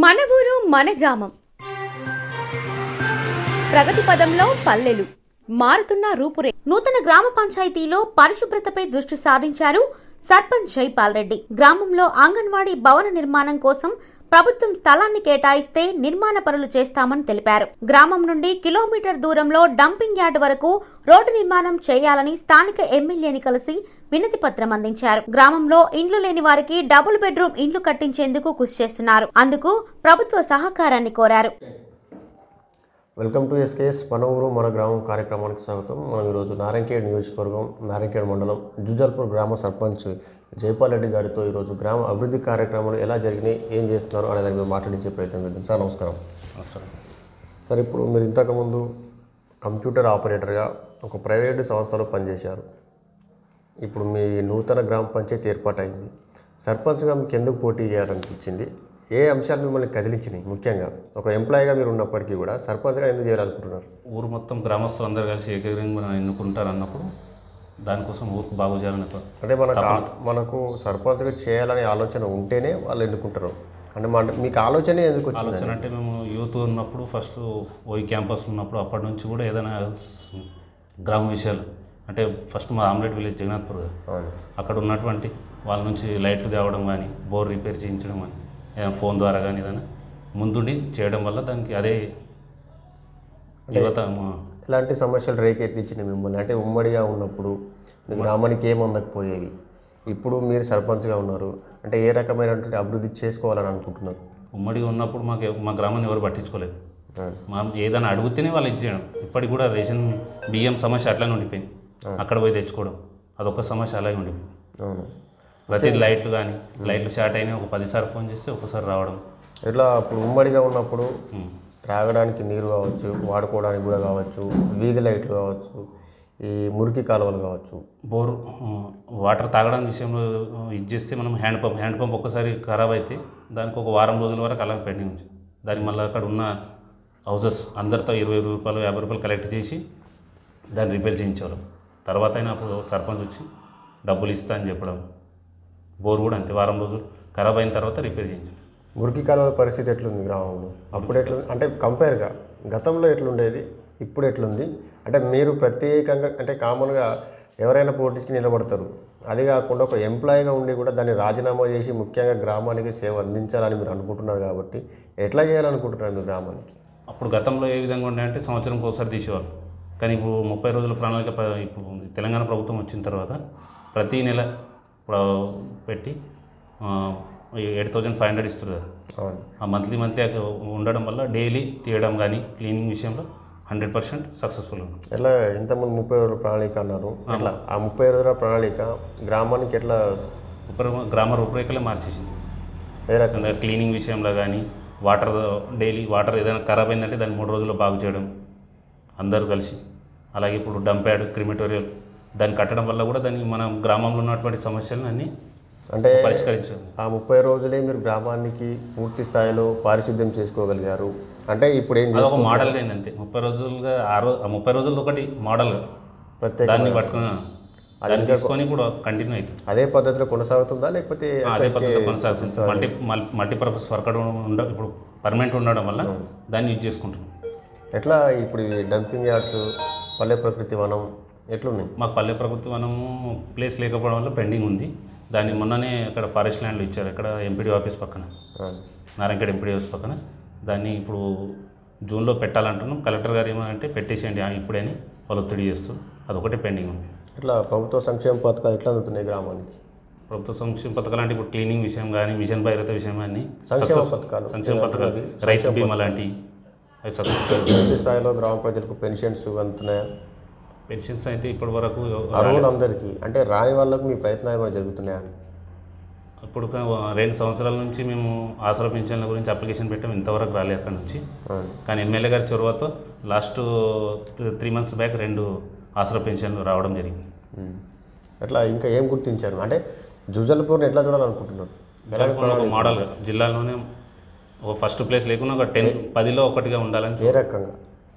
మన ఊరు మన గ్రామం ప్రగతి పదంలో పల్లెలు మారుతున్న రూపురే నూతన గ్రామ పంచాయతీలో పరిశుభ్రతపై దృష్టి సారించారు సర్పంచ్ జైపాల్ రెడ్డి గ్రామంలో అంగన్వాడీ భవన నిర్మాణం కోసం ప్రభుత్వం స్థలాన్ని కేటాయిస్తే నిర్మాణ పనులు చేస్తామని తెలిపారు గ్రామం నుండి కిలోమీటర్ దూరంలో డంపింగ్ యార్డ్ వరకు రోడ్డు నిర్మాణం చేయాలని స్థానిక ఎమ్మెల్యేని కలిసి వినతి పత్రం అందించారు గ్రామంలో ఇండ్లు లేని వారికి డబుల్ బెడ్రూమ్ ఇండ్లు కట్టించేందుకు కృషి చేస్తున్నారు అందుకు ప్రభుత్వ సహకారాన్ని కోరారు వెల్కమ్ టు ఎస్కేఎస్ మన ఊరు మన గ్రామం కార్యక్రమానికి స్వాగతం మనం ఈరోజు నారాయణఖేడ్ నియోజకవర్గం నారాయణఖేడ్ మండలం జుజల్పూర్ గ్రామ సర్పంచ్ జైపాల్ రెడ్డి గారితో ఈరోజు గ్రామ అభివృద్ధి కార్యక్రమాలు ఎలా జరిగినాయి ఏం చేస్తున్నారు అనే దాని మీద మాట్లాడించే ప్రయత్నం చేద్దాం సార్ నమస్కారం నమస్కారం సార్ ఇప్పుడు మీరు ఇంతకుముందు కంప్యూటర్ ఆపరేటర్గా ఒక ప్రైవేటు సంస్థలో పనిచేశారు ఇప్పుడు మీ నూతన గ్రామ పంచాయతీ ఏర్పాటైంది సర్పంచ్గా మీకు ఎందుకు పోటీ చేయాలనిపించింది ఏ అంశాలు మిమ్మల్ని కదిలించినాయి ముఖ్యంగా ఒక ఎంప్లాయీగా మీరు ఉన్నప్పటికీ కూడా సర్పంచ్గా ఎందుకు చేయాలనుకుంటున్నారు ఊరు మొత్తం గ్రామస్తులు అందరూ కలిసి ఏకగ్రీవంగా మనం ఎన్నుకుంటారు అన్నప్పుడు దానికోసం ఊరుకు బాగు చేయాలని ఒక- అంటే మనకు ఆ- మనకు సర్పంచ్గా చేయాలనే ఆలోచన ఉంటేనే వాళ్ళు ఎన్నుకుంటారు అంటే మన మీకు ఆలోచన ఎందుకు వచ్చింది ఆలోచన అంటే మేము యూత్ ఉన్నప్పుడు ఫస్ట్ ఓయి క్యాంపస్ ఉన్నప్పుడు అప్పటి నుంచి కూడా ఏదైనా స్- గ్రామ విషయాలు అంటే ఫస్ట్ మా ఆమ్లెట్ విలేజ్ జగన్నాథ్పూర్ కదా. అవును అక్కడ ఉన్నటువంటి వాళ్ళ నుంచి లైట్లు తేవడం కానీ బోర్ రిపేర్ చేయించడం కానీ ఏదైనా ఫోన్ ద్వారా కానీ ఏదైనా ముందుండి చేయడం వల్ల దానికి అదే యువత మా- ఇలాంటి సమస్యలు రేకెత్తించినాయి మిమ్మల్ని అంటే ఉమ్మడిగా ఉన్నప్పుడు మీ గ్రామానికి ఏం అందకపోయేవి ఇప్పుడు మీరు సర్పంచ్గా ఉన్నారు అంటే ఏ రకమైనటువంటి అభివృద్ధి చేసుకోవాలని అనుకుంటున్నారు ఉమ్మడిగా ఉన్నప్పుడు మాకు ఎవ- మా గ్రామాన్ని ఎవరు పట్టించుకోలేదు అవును. మా ఏదైనా అడిగితేనే వాళ్ళు ఇచ్చేయడం ఇప్పటికి కూడా రేషన్ బియ్యం సమస్య అట్లానే ఉండిపోయింది అక్కడ పోయి తెచ్చుకోవడం అదొక సమస్య అలాగే ఉండిపోయింది అవును ప్రతి లైట్లు కానీ లైట్లు షార్ట్ అయినా ఒక పదిసార్లు ఫోన్ చేస్తే ఒకసారి రావడం ఇట్లా ఇప్పుడు ఉమ్మడిగా ఉన్నప్పుడు ఉమ్. త్రాగడానికి నీరు కావచ్చు వాడుకోవడానికి కూడా కావచ్చు వీధి లైట్లు కావచ్చు ఈ మురికి కాలువలు కావచ్చు బోర్ ఆ, వాటర్ తాగడానికి విషయంలో ఆ, ఇది చేస్తే మనం హ్యాండ్ పంప్ హ్యాండ్ పంప్ ఒక్కసారి ఖరాబ్ అయితే దానికి ఒక వారం రోజుల వరకు అలా పెండింగ్ ఉంది దానికి మళ్ళీ అక్కడ ఉన్న హౌసెస్ అందరితో ఇరవై రూపాయలు యాభై రూపాయలు కలెక్ట్ చేసి దాన్ని రిపేర్ చేయించేవాళ్ళం తర్వాత అయినా అప్పుడు సర్పంచ్ వచ్చి డబ్బులు ఇస్తా అని చెప్పడం బోర్ కూడా అంతే వారం రోజులు ఖరాబ్ అయిన తర్వాత రిపేర్ చేయించాం మురికి కాలువల పరిస్థితి ఎట్లుంది గ్రామంలో అప్పుడు ఎట్లుంది అంటే కంపేర్గా గతంలో ఎట్లుండేది ఇప్పుడు ఎట్లుంది అంటే మీరు ప్రత్యేకంగా అంటే కామన్గా ఎవరైనా పోటీకి నిలబడతారు అది కాకుండా ఒక ఎంప్లాయీగా ఉండి కూడా దాన్ని రాజీనామా చేసి ముఖ్యంగా గ్రామానికి సేవ అందించాలని మీరు అనుకుంటున్నారు కాబట్టి ఎట్లా చేయాలనుకుంటున్నారు మీరు గ్రామానికి అప్పుడు గతంలో ఏ విధంగా ఉండే అంటే సంవత్సరంకి ఒకసారి తీసేవాళ్ళు కానీ ఇప్పుడు ముప్పై రోజుల ప్రణాళిక ప్ర- ఇప్పుడు తెలంగాణ ప్రభుత్వం వచ్చిన తర్వాత ప్రతి నెల ఇప్పుడు పెట్టి ఎయిట్ థౌజండ్ ఫైవ్ హండ్రెడ్ ఇస్తారు కదా అవును ఆ మంత్లీ మంత్లీ ఉండడం వల్ల డైలీ తీయడం కానీ క్లీనింగ్ విషయంలో హండ్రెడ్ పర్సెంట్ సక్సెస్ఫుల్ ఉంది ఎట్లా ఇంతకుముందు ముప్పై రోజుల ప్రణాళిక అన్నారు ఎట్లా ఆ ముప్పై రోజుల ప్రణాళిక గ్రామానికి ఎట్లా ఉప గ్రామ రూపురేఖలే మార్చేసింది ఏ రకంగా ఇంకా క్లీనింగ్ విషయంలో కానీ వాటర్ డైలీ వాటర్ ఏదైనా ఖరాబ్ అయిందంటే దాన్ని మూడు రోజుల్లో బాగు చేయడం అందరూ కలిసి అలాగే ఇప్పుడు డంప్యాడ్ క్రిమిటోరియల్ దాన్ని కట్టడం వల్ల కూడా దాన్ని మన గ్రామంలో ఉన్నటువంటి సమస్యలను అన్నీ అంటే పరిష్కరించాలి ఆ ముప్పై రోజులే మీరు గ్రామానికి పూర్తి స్థాయిలో పారిశుద్ధ్యం చేసుకోగలిగారు అంటే ఇప్పుడు ఏం అది చేస్తారు ఒక మోడల్ అయింది అంతే ముప్పై రోజులుగా ఆ రోజు ఆ ముప్పై రోజులు ఒకటి మోడల్ ప్రత్యేక దాన్ని పట్టుకుని దాన్ని తీసుకొని ఇప్పుడు కంటిన్యూ అవుతుంది అదే పద్ధతిలో కొనసాగుతుందా లేకపోతే అదే పద్ధతి కొనసాగుతుంది మల్టీ మల్- మల్టీపర్పస్ వర్కర్ ఉండ ఇప్పుడు పర్మనెంట్ ఉండడం వల్ల దాన్ని యూజ్ చేసుకుంటున్నాం ఎట్లా ఇప్పుడు ఈ డంపింగ్ యార్డ్స్ పల్లె ప్రకృతి వనం ఎట్లున్నాయి మాకు పల్లె ప్రభుత్వం మనము ప్లేస్ లేకపోవడం వల్ల పెండింగ్ ఉంది దాన్ని మొన్ననే ఇక్కడ ఫారెస్ట్ ల్యాండ్లో ఇచ్చారు ఇక్కడ ఎంపీడీ ఆఫీస్ పక్కన ఆ. నారాయణగఢ్ ఎంపీడీ ఆఫీస్ పక్కన దాన్ని ఇప్పుడు జూన్లో పెట్టాలంటున్నాం కలెక్టర్ గారు ఏమంటే పెట్టేసేయండి ఆ, ఇప్పుడే అని వాళ్ళు ఒత్తిడి చేస్తూ అదొకటి పెండింగ్ ఉంది ఇట్లా ప్రభుత్వ సంక్షేమ పథకాలు ఎట్లా అందుతున్నాయి గ్రామానికి ప్రభుత్వ సంక్షేమ పథకాలు అంటే ఇప్పుడు క్లీనింగ్ విషయం కానీ మిషన్ భైరత విషయం కానీ సంక్షేమ success- పథకాలు. సంక్షేమ పథకాలు రైతు బీమా లాంటివి అవి సక్సెస్ఫుల్ పూర్తి స్థాయిలో గ్రామ ప్రజలకు పెన్షన్స్ అందుతున్నాయా పెన్షన్స్ అయితే ఇప్పటి వరకు అర్హులందరికీ అంటే రాని వాళ్ళకు మీ ప్రయత్నాలు ఏమైనా జరుగుతున్నాయా ఇప్పుడు ఒక రెండు సంవత్సరాల నుంచి మేము ఆసరా పెన్షన్ల గురించి అప్లికేషన్ పెట్టాం ఇంతవరకు రాలేదు అక్కడ నుంచి అవును. కానీ ఎమ్మెల్యే గారి చొరవతో లాస్ట్ త్రీ మంత్స్ బ్యాక్ రెండు ఆసరా పెన్షన్లు రావడం జరిగింది ఉమ్. ఎట్లా ఇంకా ఏం గుర్తించారు అంటే జుజల్పూర్ని ఎట్లా చూడాలనుకుంటున్నారు తెలంగాణ ఒక మోడల్ జిల్లాలోనే ఒక ఫస్ట్ ప్లేస్ లేకుండా ఒక టెన్ పదిలో ఒకటిగా ఉండాలని ఏ రకంగా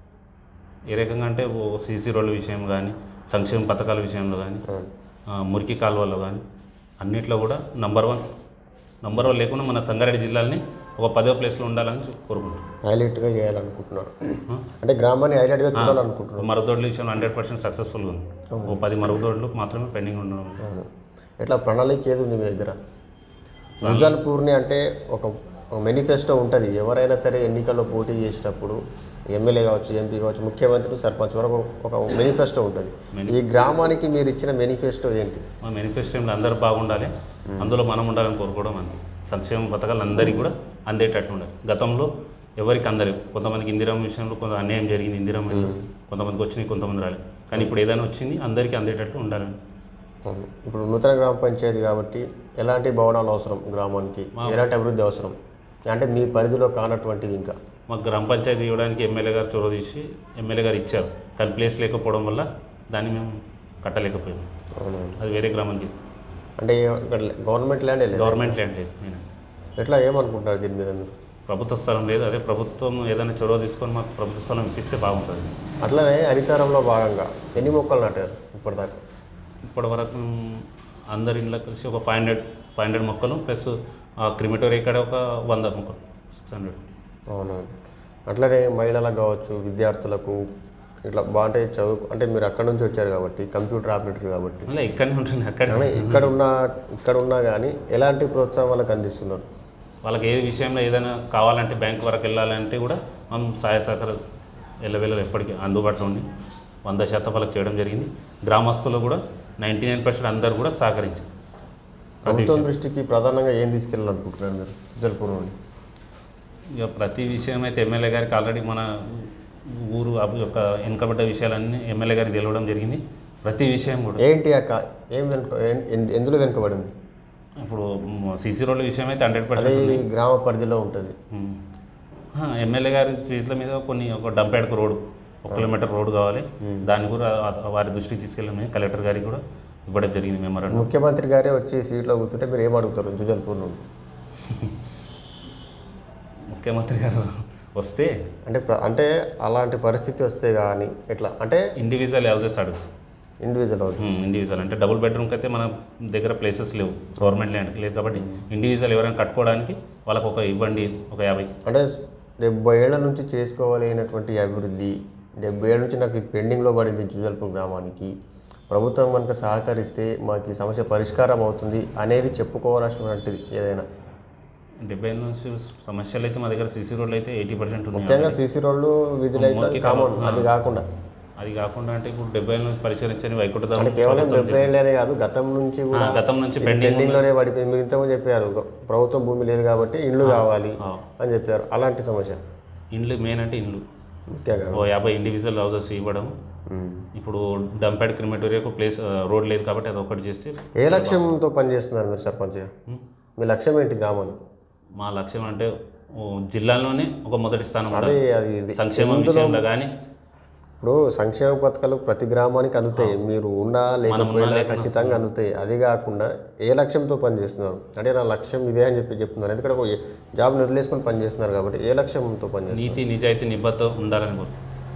ఏ రకంగా అంటే ఓ సీసీ రోడ్ల విషయం కానీ సంక్షేమ పథకాల విషయంలో కానీ అవును. మురికి కాలువల్లో కానీ అన్నిట్లో కూడా నంబర్ వన్ నంబర్ వన్ లేకుండా మన సంగారెడ్డి జిల్లాని ఒక పదో ప్లేస్లో ఉండాలని చూ- కోరుకుంటున్నాం హైలైట్గా చేయాలనుకుంటున్నారు అంటే గ్రామాన్ని హైలైట్గా చూడాలనుకుంటున్నారు మరుగుదొడ్ల విషయంలో హండ్రెడ్ పర్సెంట్ సక్సెస్ఫుల్గా ఉంది ఒక పది మరుగుదొడ్లు మాత్రమే పెండింగ్ ఉండడం అవును. ఎట్లా ప్రణాళిక ఏది ఉంది మీ దగ్గర రుజాల్పూర్ని అంటే ఒక మేనిఫెస్టో ఉంటుంది ఎవరైనా సరే ఎన్నికల్లో పోటీ చేసేటప్పుడు ఎమ్మెల్యే కావచ్చు ఎంపీ కావచ్చు ముఖ్యమంత్రి సర్పంచ్ వరకు ఒక మేనిఫెస్టో ఉంటుంది ఈ గ్రామానికి మీరు ఇచ్చిన మేనిఫెస్టో ఏంటి మా మేనిఫెస్టోలో అందరూ బాగుండాలి అందులో మనం ఉండాలని కోరుకోవడం అంతే సంక్షేమ పథకాలు అందరికీ కూడా అందేటట్లు ఉండాలి గతంలో ఎవరికి అందరు కొంతమందికి ఇందిరం విషయంలో కొంత అన్యాయం జరిగింది ఇందిరం కొంతమందికి వచ్చినాయి కొంతమంది రాలేదు కానీ ఇప్పుడు ఏదైనా వచ్చింది అందరికీ అందేటట్లు ఉండాలని అవును. ఇప్పుడు నూతన గ్రామ పంచాయతీ కాబట్టి ఎలాంటి భవనాలు అవసరం గ్రామానికి ఎలాంటి అభివృద్ధి అవసరం అంటే మీ పరిధిలో కానటువంటిది ఇంకా మాకు గ్రామ పంచాయతీ ఇవ్వడానికి ఎమ్మెల్యే గారు చొరవ తీసి ఎమ్మెల్యే గారు ఇచ్చారు కానీ ప్లేస్ లేకపోవడం వల్ల దాన్ని మేము కట్టలేకపోయాము అవును అది వేరే గ్రామానికి అంటే ఇక్కడ గవర్నమెంట్ ల్యాండ్ లేదు గవర్నమెంట్ ల్యాండ్ లేదు నేను ఎట్లా ఏమనుకుంటున్నారు దీని మీద మీరు ప్రభుత్వ స్థలం లేదు అదే ప్రభుత్వం ఏదైనా చొరవ తీసుకొని మాకు ప్రభుత్వ స్థలం ఇప్పిస్తే బాగుంటుంది అట్లనే హరితారంలో భాగంగా ఎన్ని మొక్కలు నాటారు ఇప్పటిదాకా ఇప్పటి వరకు అందరి ఇళ్ళకి కలిసి ఒక ఫైవ్ హండ్రెడ్ ఫైవ్ హండ్రెడ్ మొక్కలు ప్లస్ క్రిమిటోరీ ఇక్కడ ఒక వంద మొక్కలు సిక్స్ హండ్రెడ్ అవునవును అట్లనే మహిళలకు కావచ్చు విద్యార్థులకు ఇట్లా బాగుంటే చదువు అంటే మీరు అక్కడ నుంచి వచ్చారు కాబట్టి కంప్యూటర్ ఆపరేటర్ కాబట్టి మళ్ళీ ఇక్కడనే ఉంటుంది అక్కడ కానీ ఇక్కడ ఉన్న ఇక్కడ ఉన్నా కానీ ఎలాంటి ప్రోత్సాహం వాళ్ళకి అందిస్తున్నారు వాళ్ళకి ఏ విషయంలో ఏదైనా కావాలంటే బ్యాంక్ వరకు వెళ్ళాలంటే కూడా మనం సహాయ సహకారాలు ఎల్లవేళలు ఎప్పటికీ అందుబాటులో ఉండి వంద శాతం వాళ్ళకి చేయడం జరిగింది గ్రామస్తులు కూడా నైంటీ నైన్ పర్సెంట్ అందరు కూడా సహకరించారు ప్రతి ప్రభుత్వం దృష్టికి ప్రధానంగా ఏం తీసుకెళ్ళాలనుకుంటున్నారు మీరు జల్పూర్ నుండి ఇక ప్రతి విషయం అయితే ఎమ్మెల్యే గారికి ఆల్రెడీ మన ఊరు అభి- యొక్క వెనుకబడ్డ విషయాలన్నీ ఎమ్మెల్యే గారికి తెలియడం జరిగింది ప్రతి విషయం కూడా ఏంటి అక్క ఏం వెనుక ఎన్- ఎన్- ఎందులో వెనుకబడింది ఇప్పుడు సీసీ రోడ్ల విషయం అయితే హండ్రెడ్ అదే పర్సెంట్ ఈ గ్రామ పరిధిలో ఉంటుంది ఎమ్మెల్యే గారి చేతుల మీద కొన్ని ఒక డంపేడకు రోడ్డు ఒక కిలోమీటర్ రోడ్డు కావాలి దాన్ని కూడా ఆ- వారి దృష్టికి తీసుకెళ్ళాము కలెక్టర్ గారికి కూడా ఇవ్వడం జరిగింది మెమోరాండం ముఖ్యమంత్రి గారే వచ్చి సీట్లో కూర్చుంటే మీరు ఏం అడుగుతారు జుజల్పూర్ నుండి ముఖ్యమంత్రి గారు వస్తే అంటే ప్ర- అంటే అలాంటి పరిస్థితి వస్తే కానీ ఎట్లా అంటే ఇండివిజువల్ హౌసెస్ అడుగుతాం ఇండివిజువల్ అవుతుంది ఇండివిజువల్ అంటే డబుల్ బెడ్రూమ్కి అయితే మన దగ్గర ప్లేసెస్ లేవు గవర్నమెంట్ ల్యాండ్ లేదు కాబట్టి ఇండివిజువల్ ఎవరైనా కట్టుకోవడానికి వాళ్ళకు ఒక ఇవ్వండి ఒక యాభై అంటే డెబ్బై ఏళ్ల నుంచి చేసుకోవాలైనటువంటి అభివృద్ధి డెబ్బై ఏళ్ళ నుంచి నాకు ఇది పెండింగ్లో పడింది జుజల్పూర్ గ్రామానికి ప్రభుత్వం కనుక సహకరిస్తే మాకు ఈ సమస్య పరిష్కారం అవుతుంది అనేది చెప్పుకోవాల్సినటువంటిది ఏదైనా డెబ్బై నుంచి సమస్యలు అయితే మా దగ్గర సీసీ రోడ్లు అయితే ఎయిటీ పర్సెంట్ ఉన్నాయి ముఖ్యంగా సీసీ రోడ్లు వీధి లైట్లు కామన్ అది కాకుండా అది కాకుండా అంటే ఇప్పుడు డెబ్బై ఏళ్ళ నుంచి పరిశీలించని వైకుంఠధామం అంటే కేవలం డెబ్బై ఏళ్ళనే కాదు గతం నుంచి కూడా ఆ, గతం నుంచి ఇది పెండింగ్ పెండింగ్లోనే పడిపోయింది మీరు ఇంతకుముందు చెప్పారు ప్రభుత్వం భూమి లేదు కాబట్టి ఇండ్లు కావాలి ఆ. అని చెప్పారు అలాంటి సమస్య ఇండ్లు మెయిన్ అంటే ఇండ్లు ముఖ్యంగా ఓ యాభై ఇండివిజువల్ హౌసెస్ ఇవ్వడం ఉమ్. ఇప్పుడు డంప్యాడ్ క్రిమేటోరియాకు ప్లేస్ ఆ, రోడ్ లేదు కాబట్టి అది ఒకటి చేస్తే ఏ లక్ష్యంతో పనిచేస్తున్నారు మీరు సర్పంచ్గా మీ లక్ష్యం ఏంటి గ్రామానికి మా లక్ష్యం అంటే ఓ జిల్లాలోనే ఒక మొదటి స్థానం అదే ఉండాలి అది ఇది సంక్షేమ విషయంలో కానీ ఇప్పుడు సంక్షేమ పథకాలు ప్రతి గ్రామానికి అందుతాయి మీరు ఉన్నా లేకపోయినా ఖచ్చితంగా అందుతాయి అది కాకుండా ఏ లక్ష్యంతో పనిచేస్తున్నారు అంటే నా లక్ష్యం ఇదే అని చెప్పి చెప్తున్నారు ఎందుకంటే ఒక జాబ్ వదిలేసుకొని పనిచేస్తున్నారు కాబట్టి ఏ లక్ష్యంతో పనిచేస్తున్నారు నీతి నిజాయితీ నిబద్ధ ఉండాలని కోరు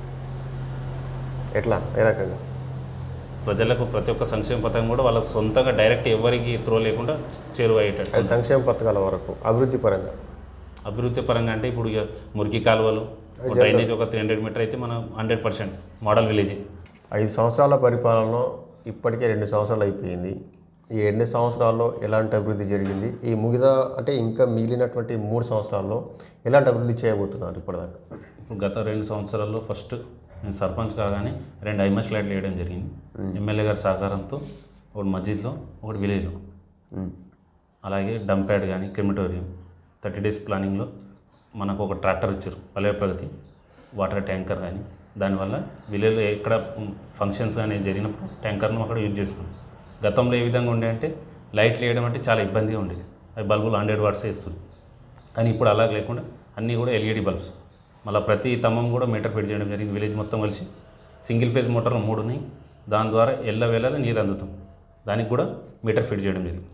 ఎట్లా ఏ రకంగా ప్రజలకు ప్రతి ఒక్క సంక్షేమ పథకం కూడా వాళ్ళకు సొంతంగా డైరెక్ట్ ఎవరికి త్రో లేకుండా చేరువయ్యేటట్టు అది సంక్షేమ పథకాల వరకు అభివృద్ధి పరంగా అభివృద్ధి పరంగా అంటే ఇప్పుడు ఇక మురికి కాలువలు ఒక డ్రైనేజ్ ఒక త్రీ హండ్రెడ్ మీటర్ అయితే మనం హండ్రెడ్ పర్సెంట్ మోడల్ విలేజ్ ఐదు సంవత్సరాల పరిపాలనలో ఇప్పటికే రెండు సంవత్సరాలు అయిపోయింది ఈ రెండు సంవత్సరాల్లో ఎలాంటి అభివృద్ధి జరిగింది ఈ మిగతా అంటే ఇంకా మిగిలినటువంటి మూడు సంవత్సరాల్లో ఎలాంటి అభివృద్ధి చేయబోతున్నారు ఇప్పటిదాకా ఇప్పుడు గత రెండు సంవత్సరాల్లో ఫస్ట్ నేను సర్పంచ్ కాగానే రెండు ఐఎంఎస్ లైట్లు వేయడం జరిగింది ఎమ్మెల్యే గారి సహకారంతో ఒకటి మస్జిద్లో ఒకటి విలేజ్లో ఉమ్. అలాగే డంప్యాడ్ కానీ క్రిమిటోరియం థర్టీ డేస్ ప్లానింగ్లో మనకు ఒక ట్రాక్టర్ ఇచ్చారు పల్లె ప్రగతి వాటర్ ట్యాంకర్ కానీ దానివల్ల విలేజ్లో ఎక్కడ ఫంక్షన్స్ కానీ జరిగినప్పుడు ట్యాంకర్ను అక్కడ యూజ్ చేసుకున్నాం గతంలో ఏ విధంగా ఉండే అంటే లైట్లు వేయడం అంటే చాలా ఇబ్బందిగా ఉండేది అవి బల్బులు హండ్రెడ్ వాట్స్ వేస్తుంది కానీ ఇప్పుడు అలా లేకుండా అన్నీ కూడా ఎల్ఈడి బల్బ్స్ మళ్ళీ ప్రతి తమ్మం కూడా మీటర్ ఫిట్ చేయడం జరిగింది విలేజ్ మొత్తం కలిసి సింగిల్ ఫేజ్ మోటార్లు మూడు ఉన్నాయి దాని ద్వారా ఎల్ల వేళలా నీరు అందుతాం దానికి కూడా మీటర్ ఫిట్ చేయడం జరిగింది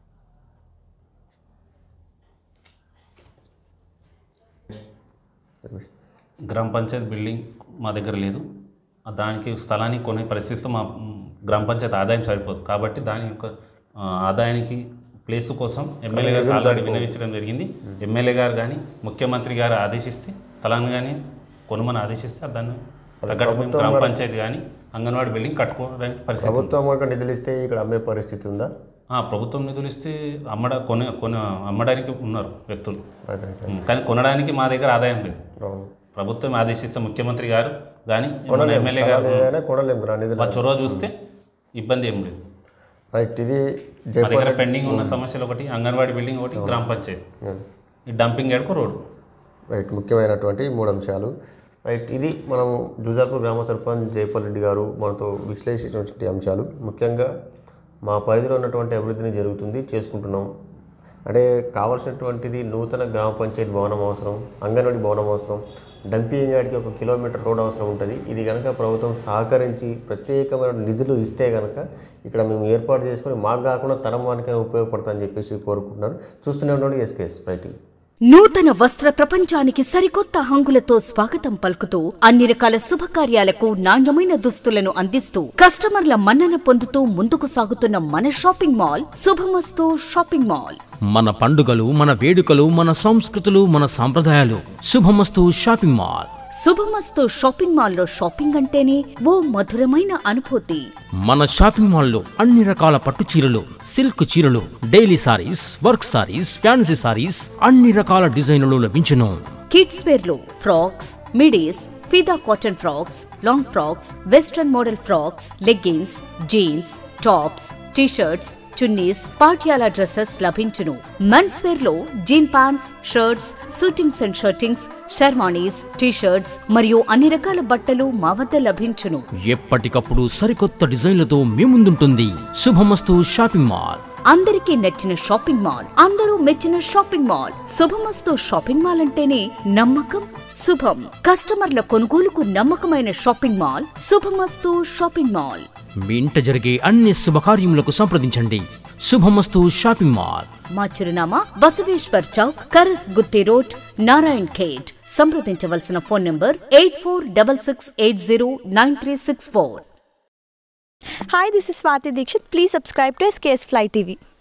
గ్రామ పంచాయతీ బిల్డింగ్ మా దగ్గర లేదు ఆ దానికి స్థలాన్ని కొనే పరిస్థితిలో మా మ్, గ్రామ పంచాయతీ ఆదాయం సరిపోదు కాబట్టి దాని యొక్క ఆ, ఆదాయానికి ప్లేస్ కోసం ఎమ్మెల్యే గారికి ఆల్రెడీ విన్నవించడం జరిగింది ఎమ్మెల్యే గారు కానీ ముఖ్యమంత్రి గారు ఆదేశిస్తే స్థలాన్ని కానీ కొనుమని ఆదేశిస్తే దాన్ని తగ్గట్టు మేము గ్రామ పంచాయతీ కానీ అంగన్వాడీ బిల్డింగ్ కట్టుకోవడానికి పరిస్థితి ఉంది. ప్రభుత్వం కనుక నిధులు ఇస్తే ఇక్కడ అమ్మే పరిస్థితి ఉందా ఆ, ప్రభుత్వం నిధులు ఇస్తే అమ్మడ కొన కొన అమ్మడానికి ఉన్నారు వ్యక్తులు రైట్ రైట్ ఉం, కానీ కొనడానికి మా దగ్గర ఆదాయం లేదు అవును ప్రభుత్వం ఆదేశిస్తే ముఖ్యమంత్రి గారు కానీ మన ఎమ్మెల్యే గారు ఏదైనా కొనలేము కదా నిధులు వాళ్ళ చొరవ చూస్తే ఇబ్బంది ఏం లేదు రైట్ ఇది మా జైపూర్ దగ్గర పెండింగ్ ఉన్న సమస్యలు ఒకటి అంగన్వాడీ బిల్డింగ్ ఒకటి గ్రామ పంచాయతీ ఈ డంపింగ్ యార్డ్కు రోడ్డు రైట్ ముఖ్యమైనటువంటి మూడు అంశాలు రైట్ ఇది మనం జూజాపూర్ గ్రామ సర్పంచ్ జయపాల్ రెడ్డి గారు మనతో విశ్లేషించినటువంటి అంశాలు ముఖ్యంగా మా పరిధిలో ఉన్నటువంటి అభివృద్ధిని జరుగుతుంది చేసుకుంటున్నాం అంటే కావాల్సినటువంటిది నూతన గ్రామ పంచాయతీ భవనం అవసరం అంగన్వాడీ భవనం అవసరం డంపింగ్ యార్డ్కి ఒక కిలోమీటర్ రోడ్ అవసరం ఉంటుంది ఇది కనుక ప్రభుత్వం సహకరించి ప్రత్యేకమైన నిధులు ఇస్తే కనుక ఇక్కడ మేము ఏర్పాటు చేసుకొని మాకు కాకుండా తరం వానికైనా ఉపయోగపడుతుందని చెప్పేసి కోరుకుంటున్నారు చూస్తూనే ఉండండి ఎస్కేఎస్ రైటింగ్ నూతన వస్త్ర ప్రపంచానికి సరికొత్త హంగులతో స్వాగతం పలుకుతూ అన్ని రకాల శుభకార్యాలకు నాణ్యమైన దుస్తులను అందిస్తూ కస్టమర్ల మన్నన పొందుతూ ముందుకు సాగుతున్న మన shopping mall Subhamastu shopping mall మన పండుగలు మన వేడుకలు మన సంస్కృతులు మన సాంప్రదాయాలు Subhamastu shopping mall Subhamastu shopping మాల్లో షాపింగ్ అంటేనే ఓ మధురమైన అనుభూతి మన షాపింగ్ మాల్లో అన్ని రకాల పట్టు చీరలు సిల్క్ చీరలు daily saris work saris fancy saris అన్ని రకాల డిజైన్లు లభించును కిడ్స్ వేర్ లో ఫ్రాక్స్ మిడీస్ ఫిదా cotton frocks long frocks western model frocks leggings jeans tops T shirts చున్నీస్ పాటియాలా డ్రెస్సెస్ లభించును మెన్స్ వేర్ లో jean pants shirts suitings and shirtings షర్వాణీస్ టీ షర్ట్స్ మరియు అన్ని రకాల బట్టలు మా వద్ద లభించును ఎప్పటికప్పుడు సరికొత్త డిజైన్లతో మీ ముందుంటుంది శుభమస్తు షాపింగ్ మాల్ అందరికీ నచ్చిన షాపింగ్ మాల్ అందరూ మెచ్చిన shopping mall Subhamastu shopping mall అంటేనే నమ్మకం శుభం కస్టమర్ల కొనుగోలుకు నమ్మకమైన shopping mall Subhamastu shopping mall మీ ఇంట జరిగే అన్ని శుభకార్యములకు సంప్రదించండి శుభమస్తు షాపింగ్ మాల్ మా చిరునామా బసవేశ్వర్ చౌక్ కరస్ గుత్తి రోడ్ నారాయణ్ ఖేడ్ సంప్రదించవలసిన phone number eight four double six eight zero nine three six four Hi, this is Swati Dikshit. Please subscribe to SKS Fly TV.